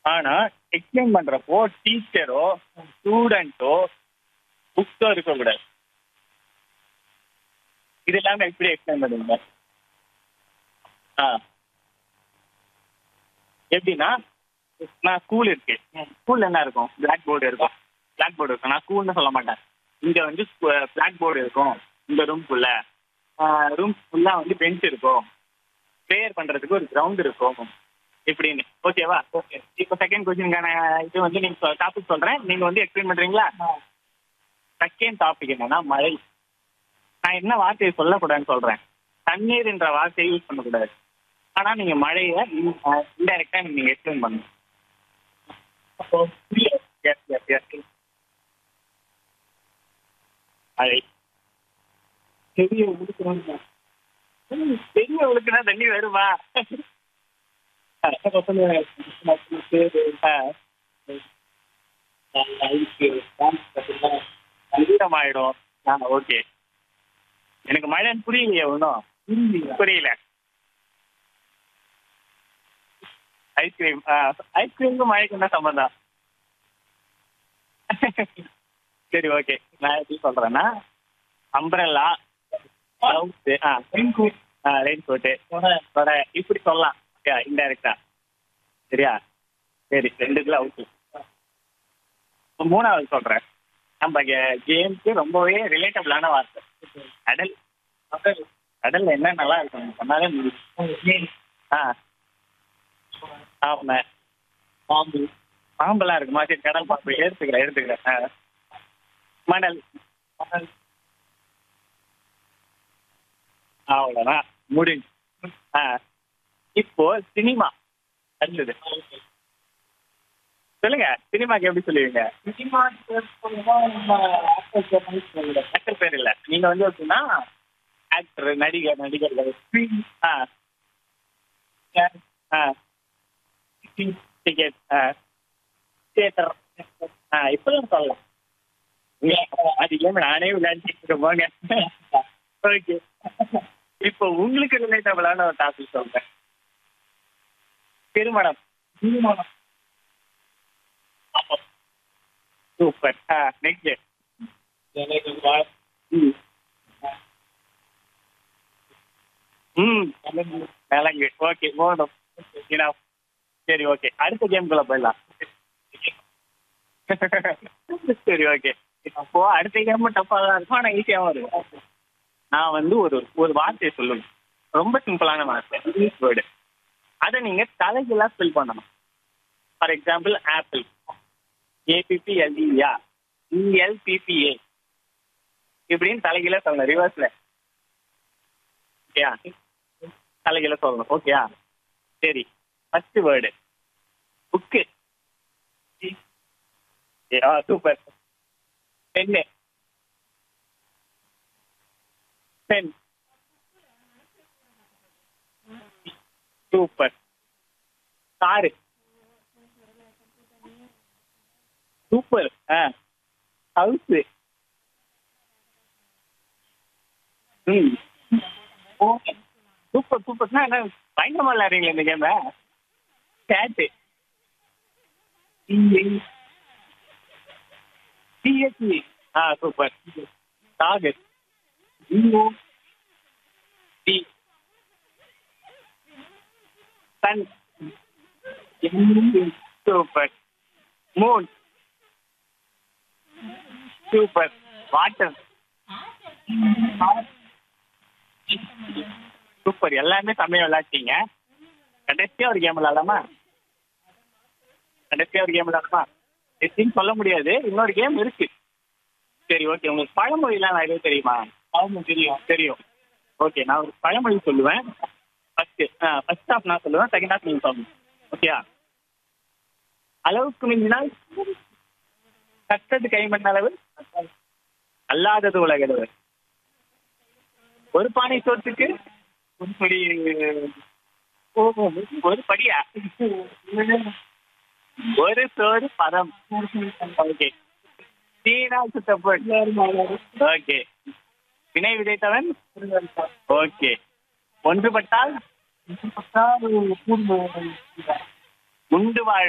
ஆனா எக்ஸ்பிளைன் பண்றப்போ டீச்சரோ ஸ்டூடெண்ட்டோ புக்ஸோ இருக்கக்கூடாது இது இல்லாம எப்படி எக்ஸ்பிளைன் பண்ணுவீங்க ஆ எப்படின்னா நான் ஸ்கூல் இருக்கு ஸ்கூல்ல என்ன இருக்கும் பிளாக் போர்டு இருக்கும் பிளாக் போர்டு இருக்கும் நான் ஸ்கூல்னு சொல்ல மாட்டேன் இங்க வந்து பிளாக் போர்டு இருக்கும் இந்த ரூம்குள்ள ரூம் ஃபுல்லா வந்து பெஞ்ச் இருக்கும் ப்ரேயர் பண்றதுக்கு ஒரு கிரவுண்ட் இருக்கும் இப்படின்னு ஓகேவா ஓகே இப்போ செகண்ட் கொஸ்டினுக்கான இது வந்து நீங்க டாபிக் சொல்றேன் நீங்க வந்து எக்ஸ்பிளைன் பண்றீங்களா செகண்ட் டாபிக் என்னன்னா மழை நான் என்ன வார்த்தையை சொல்லக்கூடாதுன்னு சொல்றேன் தண்ணீர் என்ற வார்த்தையை யூஸ் பண்ணக்கூடாது ஆனா நீங்க மழையை இன்டைரக்டா நீங்க எக்ஸ்பிளைன் பண்ணணும் அப்போ எஸ் எஸ் எஸ் மழை பெரிய உடுக்கிறோம் பெரிய உழுக்குனா தண்ணி வருமா ஆயிடும் ஓகே எனக்கு மழைன்னு புரியலையே ஒன்றும் புரியல ஐஸ்கிரீம் ஐஸ்கிரீமுக்கும் மழைக்கு என்ன சம்பந்தம் சரி ஓகே நான் எப்படி சொல்றேன்னா அம்பரல்லா க்ளவுஸ் ஆ ரெயின் கோட் ஆ ரெயின் கோட்டு கொடை இப்படி சொல்லலாம் ஓகே இன்டைரக்டா சரியா சரி ரெண்டுக்குள்ள அவுட்டு மூணாவது சொல்றேன் நம்ம கேம்க்கு ரொம்பவே ரிலேட்டபிளான வார்த்தை கடல் கடல்ல என்ன நல்லா இருக்கும் சொன்னாலே முடியும் ஆ ஆமா பாம்பு பாம்பெல்லாம் இருக்குமா சரி கடல் பாம்பு எடுத்துக்கிறேன் எடுத்துக்கிறேன் ஆ மணல் மணல் அவ்வளோதான் முடிஞ்சு ஆ இப்போ சினிமா அடுத்தது சொல்லுங்க சினிமாக்கு எப்படி சொல்லுவீங்க சினிமா ஆக்டர் பேர் இல்ல நீங்க வந்து எப்படின்னா ஆக்டர் நடிகர் நடிகர்கள் ஆ ஆ டிக்கெட் ஆ தியேட்டர் ஆ இப்பதான் சொல்லலாம் அது இல்லாம நானே விளையாடிட்டு போங்க ஓகே இப்போ உங்களுக்கு ரிலேட்டபிளான ஒரு டாபிக் சொல்றேன் திருமணம் திருமணம் சூப்பர் ஆ நெக்ஸ்ட் ம் நலங்கு ஓகே போதும் இனஃப் சரி ஓகே அடுத்த கேம்குள்ள போயிடலாம் சரி ஓகே அப்போ அடுத்த கேம் டஃப்பாக தான் இருக்கும் ஆனால் ஈஸியாகவும் இருக்கும் நான் வந்து ஒரு ஒரு வார்த்தையை சொல்லணும் ரொம்ப சிம்பிளான வார்த்தை இங்கிலீஷ் வேர்டு அதை நீங்க தலைகளாக ஸ்பெல் பண்ணணும் ஃபார் எக்ஸாம்பிள் ஆப்பிள் ஏபிபிஎல்இயா இஎல்பிபிஏ இப்படின்னு தலைகீழ சொல்லணும் ரிவர்ஸ்ல ஓகேயா தலைகீழ சொல்லணும் ஓகேயா சரி ஃபர்ஸ்ட் வேர்டு புக்கு ஆ சூப்பர் பெண்ணு பென் சூப்பர் காரு சூப்பர் ஆ ஹவுஸ் ம் ஓகே சூப்பர் சூப்பர்னா என்ன பயங்கரமா விளையாடுறீங்களா இந்த கேம கேட்டு சிஎஸ்சி ஆ சூப்பர் டாகு டி sun super moon super water super எல்லாமே செம்மையா விளையாட்டீங்க கடைசியா ஒரு கேம் விளையாடலாமா கடைசியா ஒரு கேம் விளையாடலாமா எப்படின்னு சொல்ல முடியாது இன்னொரு கேம் இருக்கு சரி ஓகே உங்களுக்கு பழமொழிலாம் நிறைய தெரியுமா பழமொழி தெரியும் தெரியும் ஓகே நான் ஒரு பழமொழி சொல்லுவேன் ஃபர்ஸ்ட் ஃபர்ஸ்ட் ஹாஃப் நான் சொல்லுவேன் செகண்ட் ஹாஃப் நீங்க சொல்லணும் ஓகேயா அளவுக்கு மிஞ்சினால் கற்றது கைமண் அளவு அல்லாதது உலகளவு ஒரு பானை சோத்துக்கு ஒரு படி ஓ, ஒரு படியா ஒரு சோறு பதம் ஓகே தீனால் சுத்தப்பட்டு ஓகே வினை விதைத்தவன் ஓகே ஒன்றுபட்டால் உண்டு வாழ்